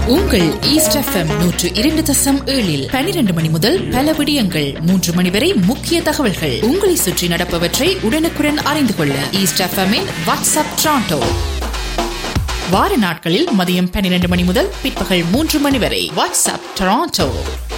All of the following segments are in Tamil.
உங்கள் ஈஸ்ட் எஃப்எம் நூற்று இரண்டு தசம் ஏழில் பனிரெண்டு மணி முதல் பல விடயங்கள் மூன்று மணி வரை முக்கிய தகவல்கள் உங்களை சுற்றி நடப்பவற்றை உடனுக்குடன் அறிந்து கொள்ள ஈஸ்ட் எஃப்எம்மின் வாட்ஸ்அப் ட்ராண்டோ வார நாட்களில் மதியம் பன்னிரண்டு மணி முதல் பிற்பகல் மூன்று மணி வரை வாட்ஸ்அப் டொராண்டோ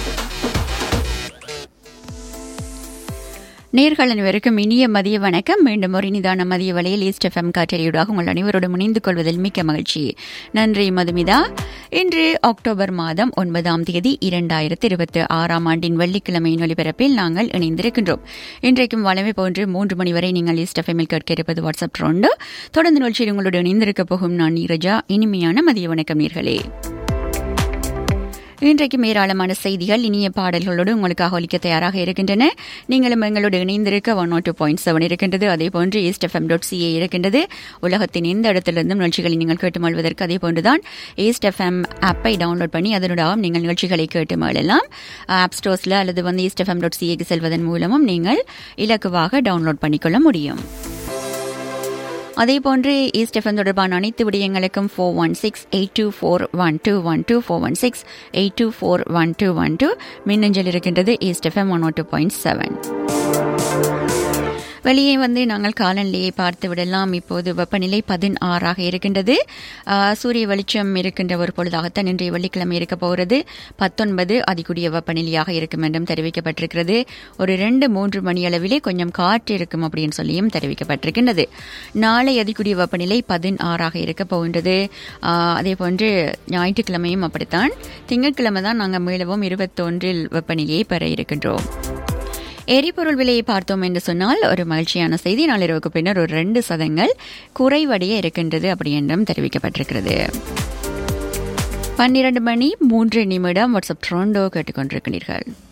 நேர்கள் அனைவருக்கும் இனிய மதிய வணக்கம் மீண்டும் ஒரு நிதான மதிய வலையில் ஈஸ்ட் எஃப்எம் காற்றலியூடாக உங்கள் அனைவரோடும் இணைந்து கொள்வதில் மிக்க மகிழ்ச்சி நன்றி மதுமிதா இன்று அக்டோபர் மாதம் ஒன்பதாம் தேதி இரண்டாயிரத்தி இருபத்தி ஆறாம் ஆண்டின் வெள்ளிக்கிழமையின் ஒலிபரப்பில் நாங்கள் இணைந்திருக்கின்றோம் இன்றைக்கும் வளமை போன்று மூன்று மணி வரை நீங்கள் ஈஸ்ட் எஃப்எம்மில் கேட்க இருப்பது வாட்ஸ்அப் ட்ரோண்டு தொடர்ந்து நிகழ்ச்சியில் உங்களோடு இணைந்திருக்கப் போகும் நான் நீரஜா இனிமையான மதிய வணக்கம் நீர்களே இன்றைக்கும் ஏராளமான செய்திகள் இனிய பாடல்களோடு உங்களுக்காக ஒலிக்க தயாராக இருக்கின்றன நீங்களும் எங்களோடு இணைந்திருக்க one nought two point seven இருக்கின்றது அதே போன்று ஈஸ்ட் எஃப்எம் டாட் சிஏ இருக்கின்றது உலகத்தின் எந்த இடத்திலிருந்தும் நிகழ்ச்சிகளை நீங்கள் கேட்டு மழ்வதற்கு அதே போன்றுதான் ஈஸ்ட் எஃப்எம் ஆப்பை டவுன்லோட் பண்ணி அதனுடன் நீங்கள் நிகழ்ச்சிகளை கேட்டு மழலாம் ஆப் ஸ்டோர்ஸில் அல்லது வந்து ஈஸ்ட் எஃப்எம் டாட் சிஏக்கு செல்வதன் மூலமும் நீங்கள் இலக்குவாக டவுன்லோட் பண்ணிக்கொள்ள முடியும் அதேபோன்று ஈஸ்ட் எஃப்எம் தொடர்பான அனைத்து விடயங்களுக்கும் four one six eight two four one two one two four one six eight two four one two one two மின்னஞ்சல் இருக்கின்றது east FM one two point seven வெளியே வந்து நாங்கள் காலநிலையை பார்த்து விடலாம் இப்போது வெப்பநிலை பதினாறாக இருக்கின்றது சூரிய வெளிச்சம் இருக்கின்ற ஒரு பொழுதாகத்தான் இன்றைய வெள்ளிக்கிழமை இருக்க போகிறது பத்தொன்பது அதிகூடிய வெப்பநிலையாக இருக்கும் என்றும் தெரிவிக்கப்பட்டிருக்கிறது ஒரு ரெண்டு மூன்று மணி அளவிலே கொஞ்சம் காற்று இருக்கும் அப்படின்னு சொல்லியும் தெரிவிக்கப்பட்டிருக்கின்றது நாளை அதிகூடிய வெப்பநிலை பதினாறாக இருக்க போகின்றது அதே போன்று ஞாயிற்றுக்கிழமையும் அப்படித்தான் திங்கட்கிழமை தான் நாங்கள் மீளவும் இருபத்தொன்றில் வெப்பநிலையை பெற இருக்கின்றோம் எரிபொருள் விலையை பார்த்தோம் என்று சொன்னால் ஒரு மகிழ்ச்சியான செய்தி நாளிரவுக்கு பின்னர் ஒரு ரெண்டு சதங்கள் குறைவடைய இருக்கின்றது அப்படி என்றும் தெரிவிக்கப்பட்டிருக்கிறது பன்னிரண்டு மணி மூன்று நிமிடம் வாட்ஸ்அப் ட்ரோண்டோ கேட்டுக்கொண்டிருக்கிறீர்கள்